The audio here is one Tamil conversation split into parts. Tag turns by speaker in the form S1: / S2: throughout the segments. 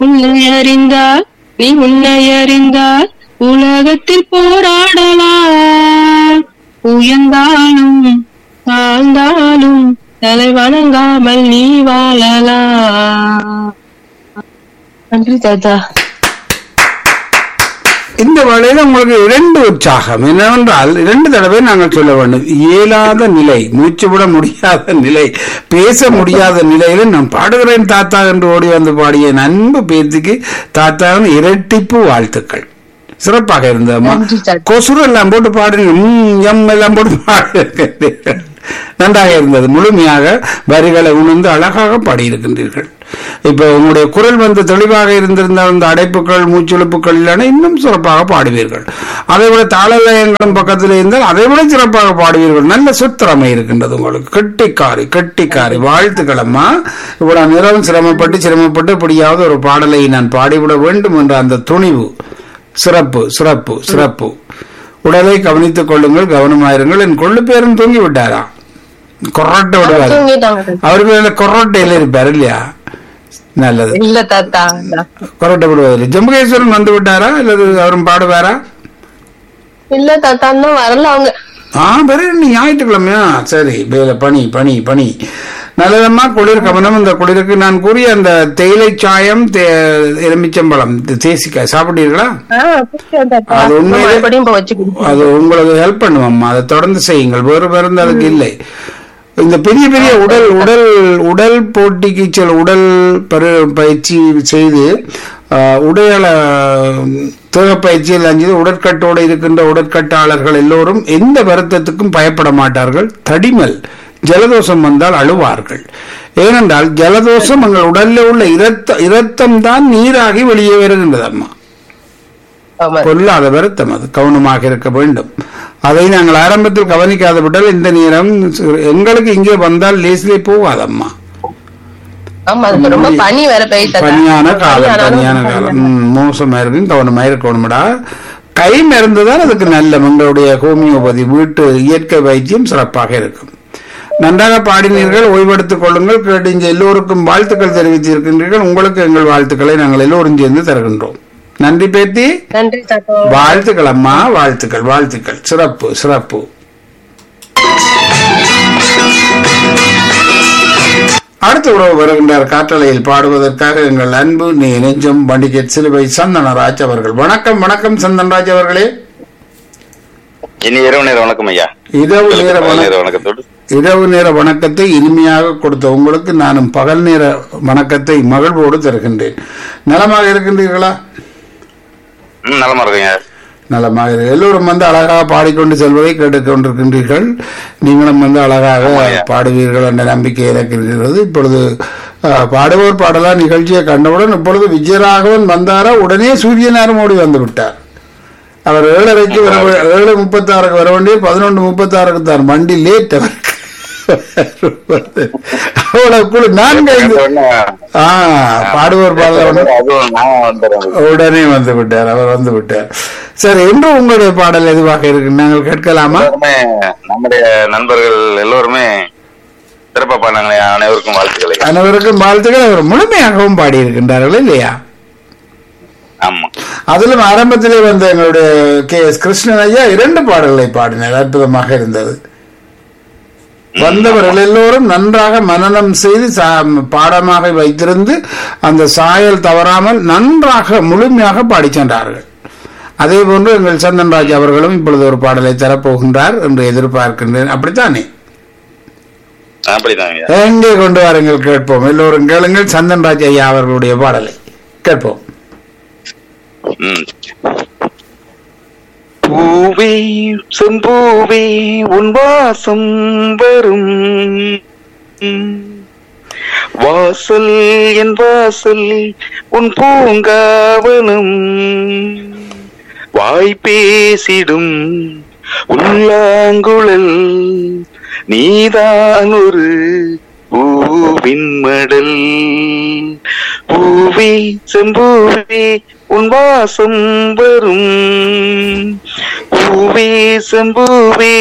S1: உன்னை அறிந்தால் நீ உன்னை அறிந்தால் உலகத்தில் போராடலாம் உயர்ந்தாலும் தாழ்ந்தாலும் தலை வணங்காமல் நீ வாழலாம் நன்றி தாத்தா
S2: இந்த வேளையில உங்களுக்கு இரண்டு உற்சாகம் என்னவென்றால் இரண்டு தடவை நாங்கள் சொல்ல வேண்டும் இயலாத நிலை மூச்சு விட முடியாத நிலை பேச முடியாத நிலையில நான் பாடுகிறேன் தாத்தா என்று ஓடி வந்து பாடிய என் அன்பு பேத்திக்கு தாத்தாவின் இரட்டிப்பு வாழ்த்துக்கள் சிறப்பாக இருந்ததுமா
S1: நன்றி தாத்தா.
S2: கொசுறு எல்லாம் போட்டு பாடுங்க ம், எம் எல்லாம் போட்டு பாடுகிறீர்கள் நன்றாக இருந்தது முழுமையாக வரிகளை உணர்ந்து அழகாக பாடியிருக்கின்றீர்கள் இப்ப உங்களுடைய குரல் வந்து தெளிவாக இருந்திருந்தால் அந்த அடைப்புகள் மூச்செழுப்புகள் இல்லைன்னா இன்னும் சிறப்பாக பாடுவீர்கள் அதை விட தாளலயங்களும் பக்கத்தில் இருந்தால் அதை விட சிறப்பாக பாடுவீர்கள் நல்ல சுத்திரமை இருக்கின்றது உங்களுக்கு கெட்டிக்காரி கெட்டிக்காரி வாழ்த்துக்கள் அம்மா இவ்வளவு நேரம் சிரமப்பட்டு சிரமப்பட்டு இப்படியாவது ஒரு பாடலை நான் பாடிவிட வேண்டும் என்ற அந்த துணிவு சிறப்பு சிறப்பு சிறப்பு உடலை கவனித்துக் கொள்ளுங்கள் கவனமாயிருங்கள் என் கொள்ளு பேரும் தூங்கி விட்டாரா கொரட்டை விடுவாரு
S1: தூங்கிட்டாங்க தாத்தா.
S2: அவருக்கு மேல கொரட்டையில இருப்பாரு இல்லையா நல்லது
S1: இல்ல தாத்தா
S2: கொரட்டை விடுவாரு ஜம்புகேஸ்வரன் வந்து விட்டாரா அல்லது அவரும் பாடுவாரா
S1: இல்ல தாத்தா இன்னும் வரல அவங்க
S2: ஆ வேற நீ ஞாயிற்றுக்கிழமையா சரி வேலை பனி பனி பனி நல்லதம்மா குளிர் கவனம் இந்த குளிருக்கு நான் கூறிய அந்த தேயிலை சாயம் தே- எலுமிச்சம்பழம் தே- தேசிக்காய் சாப்பிட்டீர்களா
S1: ஆ, குடிச்சேன் தாத்தா.
S2: அது உண்மையிலே-
S1: மறுபடியும் இப்ப வச்சு குடிக்கிறேன்.
S2: அது உங்களுக்கு ஹெல்ப் பண்ணுவோம்மா அதை தொடர்ந்து செய்யுங்கள் வேறு மருந்து அதுக்கு இல்லை இந்த பெரிய பெரிய உடல் உடல் உடல் போட்டிக்கு சில உடல் பரு பயிற்சி செய்து ஆஹ், உடல தேக பயிற்சியில் அஞ்சு உடற்கட்டோடு இருக்கின்ற உடற்கட்டாளர்கள் எல்லோரும் எந்த வருத்தத்துக்கும் பயப்பட மாட்டார்கள் தடிமல் ஜலதோஷம் வந்தால் அழுவார்கள் ஏனென்றால் ஜலதோஷம் எங்கள் உடலில் உள்ள இரத்த இரத்தம் தான் நீராகி வெளியே வருகின்றது அம்மா
S1: ஆமா.
S2: கொல்லாத வருத்தம் அது கவனமாக இருக்க வேண்டும் அதை நாங்கள் ஆரம்பத்தில் கவனிக்காத விட்டால் இந்த நேரம் எங்களுக்கு இங்கே வந்தால் லேசிலே போகாதம்மா
S1: ஆமா அது ரொம்ப பனி வேற பெய்யுது தாத்தா.
S2: பனியான காலம்
S1: பனியானாலும்
S2: பனியான காலம் ம், மோசமா இருக்கும் கவனமா இருக்கணும்டா கை மருந்துதான் அதுக்கு நல்ல உங்களுடைய ஹோமியோபதி வீட்டு இயற்கை வைத்தியம் சிறப்பாக இருக்கும் நன்றாக பாடினீர்கள் ஓய்வெடுத்துக் கொள்ளுங்கள் கேட்டு இங்கே எல்லோருக்கும் வாழ்த்துக்கள் தெரிவித்திருக்கின்றீர்கள் உங்களுக்கு எங்கள் வாழ்த்துக்களை நாங்கள் எல்லோரும் சேர்ந்து தருகின்றோம் நன்றி பேத்தி
S1: நன்றி தாத்தா
S2: வாழ்த்துக்கள் அம்மா வாழ்த்துக்கள் வாழ்த்துக்கள் சிறப்பு சிறப்பு அடுத்த உறவு வருகின்றார் காற்றலையில் பாடுவதற்காக எங்கள் அன்பு நீ நெஞ்சம் பண்டிகை சிலுவை சந்தனராஜ் அவர்கள் வணக்கம் வணக்கம் சந்தன்ராஜ் அவர்களே
S3: இனி இரவு நேர வணக்கம் ஐயா
S2: இரவு நேர
S3: பகல் நேர
S2: வணக்கம்
S3: வணக்கத்தோடு
S2: இரவு நேர வணக்கத்தை இனிமையாக கொடுத்த உங்களுக்கு நானும் பகல் நேர வணக்கத்தை மகிழ்வோடு தருகின்றேன் நலமாக இருக்கின்றீர்களா
S3: ம் நலமா இருக்கேங்க
S2: நலமாக இருக்கு. எல்லோரும் வந்து அழகாக பாடிக்கொண்டு செல்வதை கேட்டுக்கொண்டிருக்கின்றீர்கள் நீங்களும் வந்து அழகாக பாடுவீர்கள் என்ற நம்பிக்கை எனக்கு இருக்கிறது இப்பொழுது அஹ், பாடுவோர் பாடலாம் நிகழ்ச்சியை கண்டவுடன் இப்பொழுது விஜயராகவன் வந்தாரா உடனே சூரியனாரும் ஓடி வந்து விட்டார் அவர் ஏழரைக்கு வர வே- ஏழு முப்பத்தாறுக்கு வர வேண்டிய பதினொன்று முப்பத்தாறுக்கு தான் வண்டி லேட் அவருக்கு அவ்வளவு குழு நான்கு ஐந்து ஆ பாடுவோர் பாடலாம்
S3: அதுவும் நான் வந்துடுறேன்
S2: உடனே வந்து விட்டார் அவர் வந்து விட்டார் சரி இன்று உங்களுடைய பாடல் எதுவாக இருக்கு நாங்கள் கேட்கலாமா
S3: எல்லாருமே நம்முடைய நண்பர்கள் எல்லோருமே சிறப்பா பண்ணாங்க அனைவருக்கும் வாழ்த்துக்களை
S2: அனைவருக்கும் வாழ்த்துக்கள் அவர் முழுமையாகவும் பாடியிருக்கின்றார்கள் இல்லையா
S3: ஆமா
S2: அதிலும் ஆரம்பத்திலே வந்த எங்களுடைய கே எஸ் கிருஷ்ணன் ஐயா இரண்டு பாடல்களை பாடினார் அற்புதமாக இருந்தது வந்தவர்கள் எல்லோரும் நன்றாக மனனம் செய்து சா- பாடமாக வைத்திருந்து அந்த சாயல் தவறாமல் நன்றாக முழுமையாக பாடிச் சென்றார்கள் அதே போன்று எங்கள் சந்தன்ராஜ் அவர்களும் இப்பொழுது ஒரு பாடலை தரப்போகின்றார் என்று எதிர்பார்க்கின்றேன் அப்படித்தானே
S3: அப்படிதான் ஐயா
S2: எங்கே கொண்டு வாருங்கள் கேட்போம் எல்லோரும் கேளுங்கள் சந்தன்ராஜ் ஐயா அவர்களுடைய பாடலை கேட்போம்
S3: ம் பூவே செம்பூவே உன் வாசம் வரும் வாசல் என் வாசல் உன் பூங்காவனம் வாய் பேசிடும் உள்ளாங்குழல் நீதான் ஒரு பூவின் மடல் பூவே செம்பூவே உன் வாசம் வரும் பூவே செம்பூவே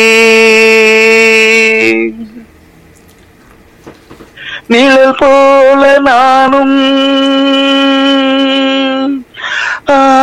S3: நிழல் போல நானும்